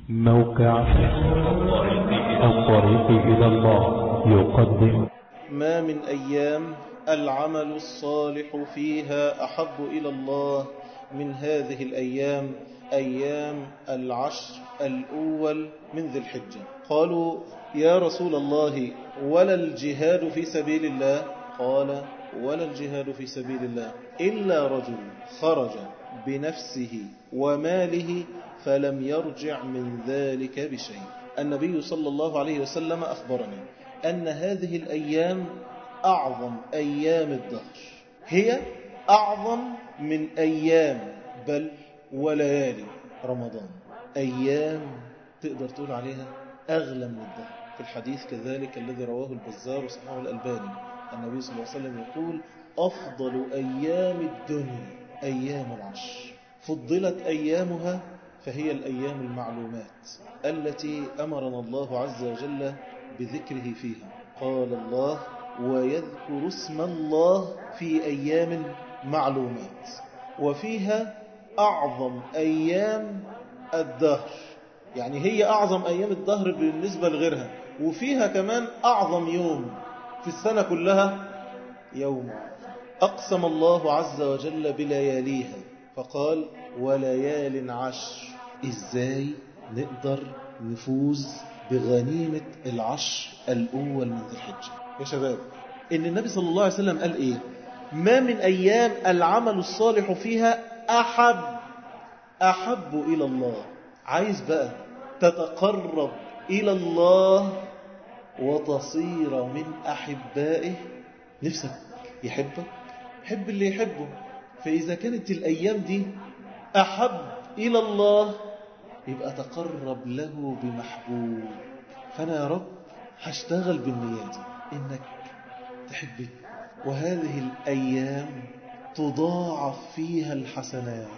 موقع الطريق إلى الله يقدم ما من أيام العمل الصالح فيها أحب إلى الله من هذه الأيام أيام العشر الأول من ذي الحجة قالوا يا رسول الله ولا الجهاد في سبيل الله قال ولا الجهاد في سبيل الله إلا رجل خرج بنفسه وماله فلم يرجع من ذلك بشيء النبي صلى الله عليه وسلم أخبرنا أن هذه الأيام أعظم أيام الدهر هي أعظم من أيام بل وليالي رمضان أيام تقدر تقول عليها أغلى من الدهر في الحديث كذلك الذي رواه البزار وصححه الألباني النبي صلى الله عليه وسلم يقول أفضل أيام الدنيا أيام العشر فضلت أيامها فهي الأيام المعلومات التي أمرنا الله عز وجل بذكره فيها قال الله ويذكر اسم الله في أيام معلومات وفيها أعظم أيام الدهر يعني هي أعظم أيام الدهر بالنسبة لغيرها وفيها كمان أعظم يوم في السنة كلها يوم أقسم الله عز وجل بلياليها فقال وليال عشر إزاي نقدر نفوز بغنيمة العشر الأول من ذي الحجة يا شباب إن النبي صلى الله عليه وسلم قال إيه ما من أيام العمل الصالح فيها أحب أحب إلى الله عايز بقى تتقرب إلى الله وتصير من أحبائه نفسك يحبك حب اللي يحبه فإذا كانت الأيام دي أحب إلى الله يبقى تقرب له بمحبوب فأنا يا رب هشتغل بالنيات إنك تحبني وهذه الأيام تضاعف فيها الحسنات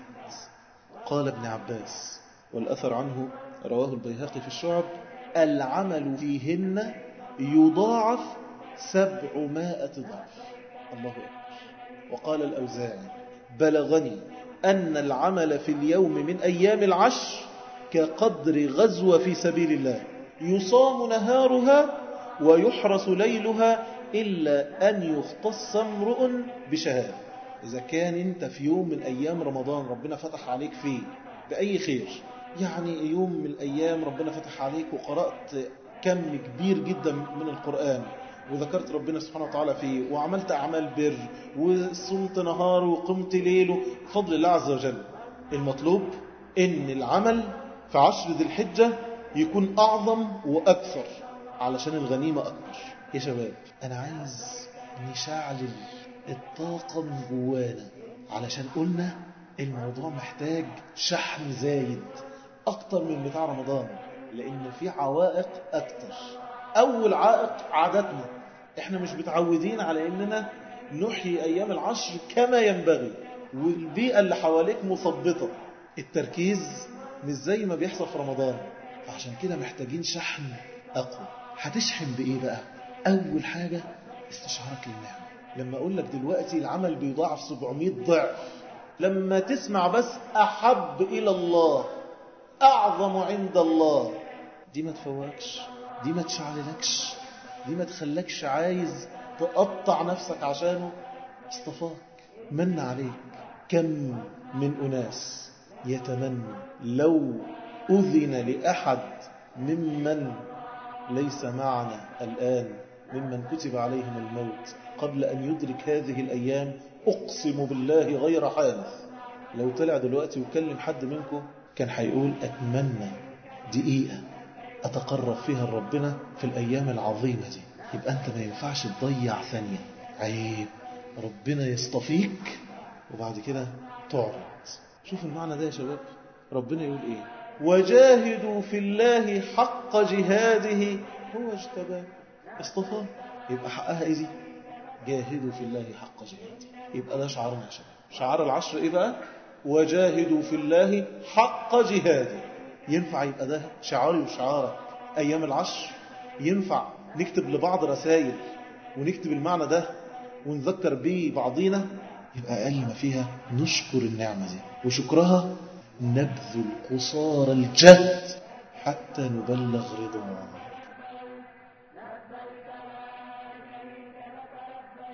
قال ابن عباس والأثر عنه رواه البيهقي في الشعب العمل فيهن يضاعف سبعمائة ضعف الله أكبر وقال الأوزاعي بلغني أن العمل في اليوم من أيام العشر كقدر غزوة في سبيل الله يصام نهارها ويحرس ليلها إلا أن يختص امرؤ بشهادة إذا كان أنت في يوم من أيام رمضان ربنا فتح عليك فيه بأي خير يعني يوم من الأيام ربنا فتح عليك وقرأت كم كبير جدا من القرآن وذكرت ربنا سبحانه وتعالى فيه وعملت أعمال بر وصمت نهار وقمت ليله بفضل الله عز وجل المطلوب إن العمل في عشر ذي الحجة يكون أعظم وأكثر علشان الغنيمة أكبر يا شباب أنا عايز نشعل الطاقة من جوانا علشان قلنا الموضوع محتاج شحن زايد أكتر من بتاع رمضان لأن في عوائق أكتر أول عائق عاداتنا إحنا مش متعودين على إننا نحيي أيام العشر كما ينبغي والبيئة اللي حواليك مثبطة التركيز مش زي ما بيحصل في رمضان فعشان كده محتاجين شحن أقوى هتشحن بإيه بقى أول حاجة استشعارك للنعمة لما أقول لك دلوقتي العمل بيضاعف 700 ضعف لما تسمع بس أحب إلى الله أعظم عند الله دي ما تفوقش دي ما تشعللكش دي ما تخلكش عايز تقطع نفسك عشانه اصطفاك من عليك كم من أناس يتمنى لو أذن لأحد ممن ليس معنا الآن ممن كتب عليهم الموت قبل أن يدرك هذه الأيام أقسم بالله غير حانث لو طلع دلوقتي وكلم حد منكم كان هيقول أتمنى دقيقة أتقرب فيها لربنا في الأيام العظيمة دي يبقى أنت ما ينفعش تضيع ثانية عيب ربنا يصطفيك وبعد كده تعرض شوف المعنى ده يا شباب ربنا يقول إيه وجاهدوا في الله حق جهاده هو اجتباه اصطفاه يبقى حقها إيه دي جاهدوا في الله حق جهاده يبقى ده شعارنا يا شباب شعار العشر إيه بقى وجاهدوا في الله حق جهاده ينفع يبقى ده شعاري وشعارك أيام العشر ينفع نكتب لبعض رسائل ونكتب المعنى ده ونذكر به بعضينا يبقى أقل ما فيها نشكر النعمة دي وشكرها نبذل قصار الجهد حتى نبلغ رضاه